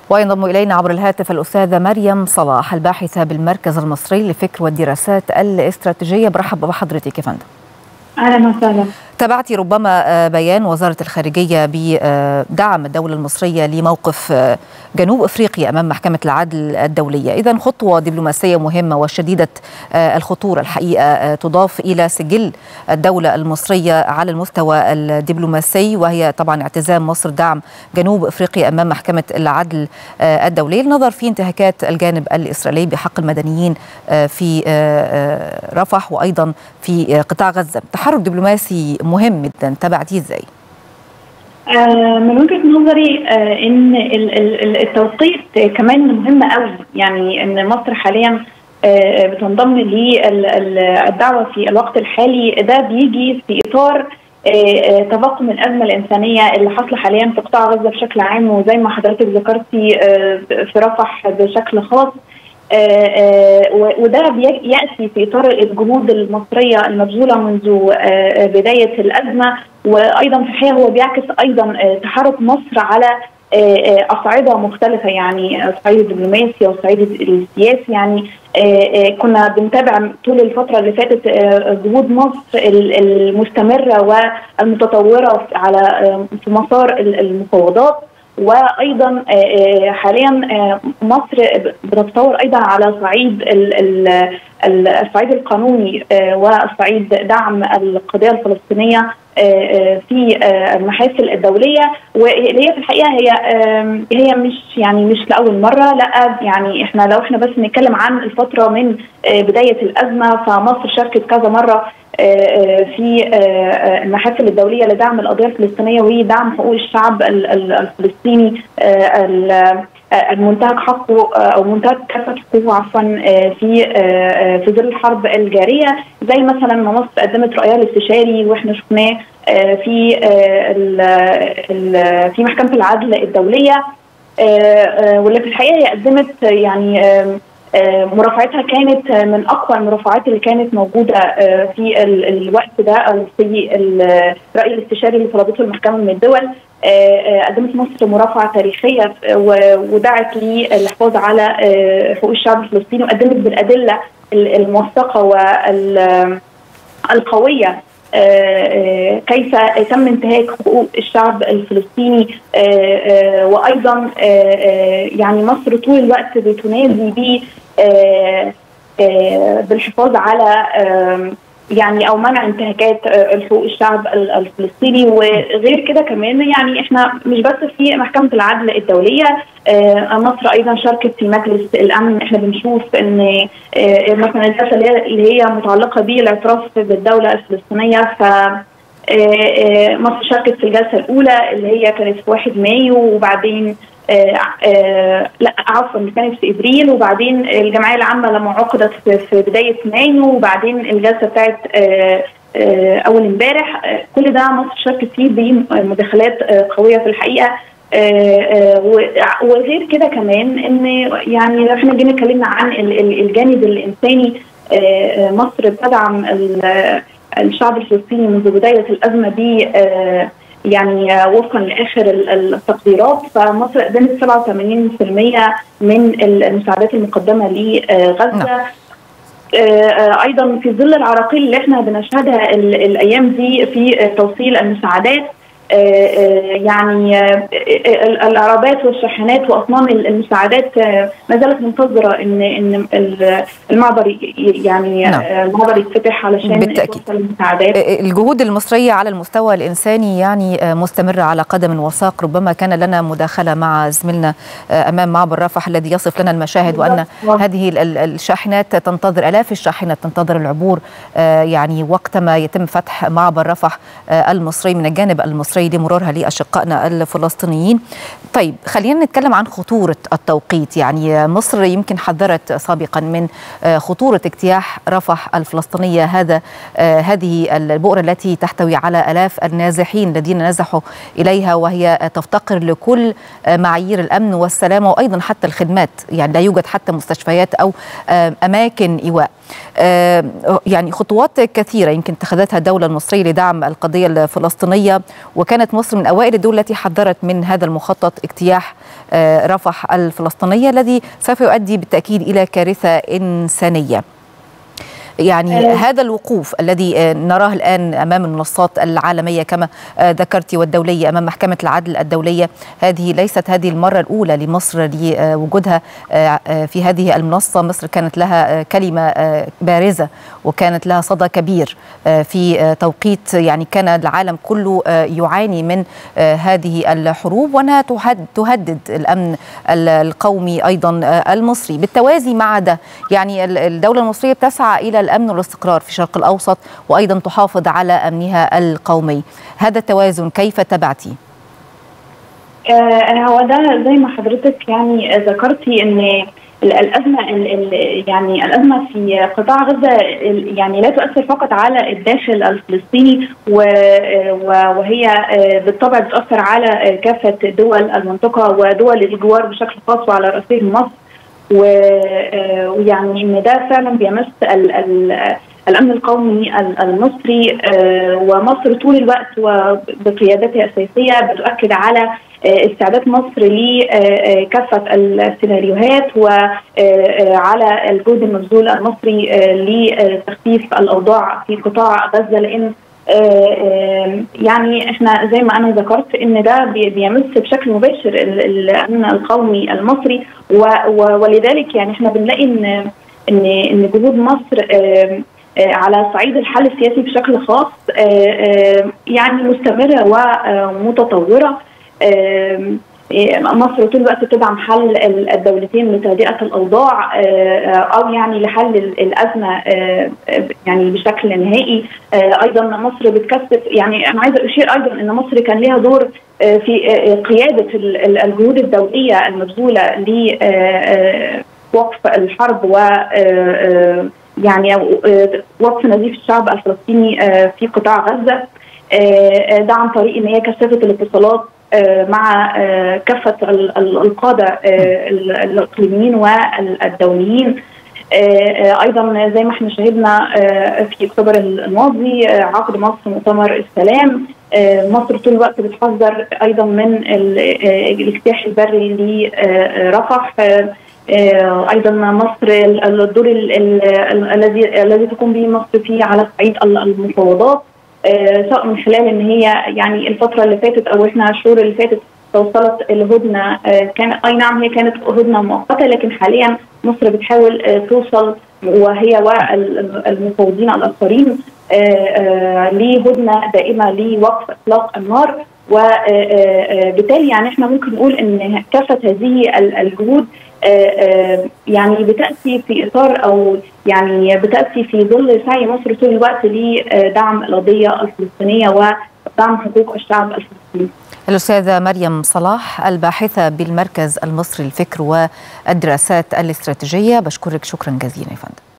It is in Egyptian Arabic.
وينضم إلينا عبر الهاتف الأستاذة مريم صلاح الباحثة بالمركز المصري للفكر والدراسات الاستراتيجية برحب بحضرتك يا فندم اهلا وسهلا تابعتي ربما بيان وزارة الخارجية بدعم الدولة المصرية لموقف جنوب افريقيا امام محكمة العدل الدولية، اذا خطوة دبلوماسية مهمة وشديدة الخطورة الحقيقة تضاف الى سجل الدولة المصرية على المستوى الدبلوماسي وهي طبعا اعتزام مصر دعم جنوب افريقيا امام محكمة العدل الدولية، النظر في انتهاكات الجانب الاسرائيلي بحق المدنيين في رفح وايضا في قطاع غزة، تحرك دبلوماسي مهم جدا تابعتيه ازاي؟ من وجهه نظري ان التوقيت كمان مهم قوي يعني ان مصر حاليا بتنضم للدعوه في الوقت الحالي ده بيجي في اطار تفاقم الازمه الانسانيه اللي حاصله حاليا في قطاع غزه بشكل عام وزي ما حضرتك ذكرتي في رفح بشكل خاص آآ آآ وده ياتي في اطار الجهود المصريه المبذوله منذ بدايه الازمه وايضا في الحقيقه هو بيعكس ايضا تحرك مصر على اصعده مختلفه يعني الصعيد الدبلوماسي والصعيد السياسي يعني كنا بنتابع طول الفتره اللي فاتت جهود مصر المستمره والمتطوره على في مسار المفاوضات وايضا حاليا مصر بتتطور ايضا على صعيد الصعيد القانوني والصعيد دعم القضيه الفلسطينيه في المحافل الدوليه واللي هي في الحقيقه هي هي مش يعني مش لاول مره لا يعني احنا لو احنا بس نتكلم عن الفتره من بدايه الازمه فمصر شاركت كذا مره في المحافل الدوليه لدعم القضيه الفلسطينيه وهي دعم حقوق الشعب الفلسطيني المنتهك حقه او منتهك كافه حقوقه عفوا في في ظل الحرب الجاريه زي مثلا ما مصر قدمت رايها الاستشاري واحنا شفناه في ال ال في محكمه العدل الدوليه واللي في الحقيقه هي قدمت يعني مرافعتها كانت من اقوى المرافعات اللي كانت موجوده في الوقت ده او في الراي الاستشاري اللي طلبته المحكمه من الدول قدمت مصر مرافعه تاريخيه ودعت للحفاظ على حقوق الشعب الفلسطيني وقدمت بالادله الموثقه والقويه كيف تم انتهاك حقوق الشعب الفلسطيني وايضا يعني مصر طول الوقت بتنادي ب بالحفاظ على يعني او منع انتهاكات حقوق الشعب الفلسطيني وغير كده كمان يعني احنا مش بس في محكمه العدل الدوليه مصر ايضا شاركت في مجلس الامن احنا بنشوف ان مثلا الجلسه اللي هي متعلقه بالاعتراف بالدوله الفلسطينيه ف مصر شاركت في الجلسه الاولى اللي هي كانت في 1 مايو وبعدين آه آه لا عفوا كانت في ابريل وبعدين الجمعيه العامه لما عقدت في, في بدايه مايو وبعدين الجلسه بتاعت آه اول امبارح كل ده مصر شاركت فيه بمداخلات قويه في الحقيقه وغير كده كمان ان يعني لو احنا جينا اتكلمنا عن الجانب الانساني مصر بتدعم الشعب الفلسطيني منذ بدايه الازمه ب يعني وفقا لاخر التقديرات فمصر قدمت 87% من المساعدات المقدمه لغزه ايضا في ظل العراقيل اللي احنا بنشهدها الايام دي في توصيل المساعدات يعني العربات والشاحنات واصنام المساعدات ما زالت منتظره ان ان المعبر يعني نعم. المعبر يتفتح علشان بالتاكيد المساعدات الجهود المصريه على المستوى الانساني يعني مستمره على قدم وساق ربما كان لنا مداخله مع زميلنا امام معبر رفح الذي يصف لنا المشاهد وان هذه الشاحنات تنتظر الاف الشاحنات تنتظر العبور يعني وقتما يتم فتح معبر رفح المصري من الجانب المصري المصري لمرورها لأشقائنا الفلسطينيين طيب خلينا نتكلم عن خطورة التوقيت يعني مصر يمكن حذرت سابقا من خطورة اجتياح رفح الفلسطينية هذا هذه البؤرة التي تحتوي على ألاف النازحين الذين نزحوا إليها وهي تفتقر لكل معايير الأمن والسلامة وأيضا حتى الخدمات يعني لا يوجد حتى مستشفيات أو أماكن إيواء يعني خطوات كثيرة يمكن اتخذتها الدولة المصرية لدعم القضية الفلسطينية وكانت مصر من اوائل الدول التي حذرت من هذا المخطط اجتياح رفح الفلسطينيه الذي سوف يؤدي بالتاكيد الى كارثه انسانيه. يعني أه هذا الوقوف الذي نراه الان امام المنصات العالميه كما ذكرت والدوليه امام محكمه العدل الدوليه هذه ليست هذه المره الاولى لمصر لوجودها في هذه المنصه مصر كانت لها كلمه بارزه وكانت لها صدى كبير في توقيت يعني كان العالم كله يعاني من هذه الحروب وانها تهدد الامن القومي ايضا المصري بالتوازي مع ده يعني الدوله المصريه بتسعى الى الامن والاستقرار في الشرق الاوسط وايضا تحافظ على امنها القومي هذا التوازن كيف تبعتي آه هو ده زي ما حضرتك يعني ذكرتي ان الازمه يعني الازمه في قطاع غزه يعني لا تؤثر فقط على الداخل الفلسطيني وهي بالطبع بتاثر على كافه دول المنطقه ودول الجوار بشكل خاص وعلى راسهم مصر ويعني ان ده فعلا بيمس ال ال الامن القومي المصري ومصر طول الوقت وبقيادتها السياسيه بتؤكد على استعداد مصر لكافه السيناريوهات وعلى الجهد المبذول المصري لتخفيف الاوضاع في قطاع غزه لان يعني احنا زي ما انا ذكرت ان ده بيمس بشكل مباشر الامن القومي المصري ولذلك يعني احنا بنلاقي ان ان ان جهود مصر على صعيد الحل السياسي بشكل خاص يعني مستمره ومتطوره مصر طول الوقت بتدعم حل الدولتين لتهدئه الاوضاع او يعني لحل الازمه يعني بشكل نهائي ايضا مصر بتكثف يعني انا عايزه اشير ايضا ان مصر كان لها دور في قياده الجهود الدوليه المبذوله لوقف الحرب و يعني وقف نزيف الشعب الفلسطيني في قطاع غزه ده عن طريق ان هي كثفت الاتصالات مع كافه القاده الاقليميين والدوليين ايضا زي ما احنا شهدنا في اكتوبر الماضي عقد مصر مؤتمر السلام مصر طول الوقت بتحذر ايضا من الاجتياح البري لرفح ايضا مصر الدور الذي الذي تقوم به مصر فيه على صعيد المفاوضات سواء من خلال ان هي يعني الفتره اللي فاتت او احنا الشهور اللي فاتت توصلت الهدنه كان اي نعم هي كانت هدنه مؤقته لكن حاليا مصر بتحاول توصل وهي والمفوضين الاخرين لهدنه دائمه لوقف اطلاق النار وبالتالي يعني احنا ممكن نقول ان كافه هذه الجهود يعني بتاتي في اطار او يعني بتاتي في ظل سعي مصر طول الوقت لدعم القضيه الفلسطينيه ودعم حقوق الشعب الفلسطيني. الأستاذة مريم صلاح الباحثة بالمركز المصري للفكر والدراسات الاستراتيجية بشكرك شكرا جزيلا يا فندم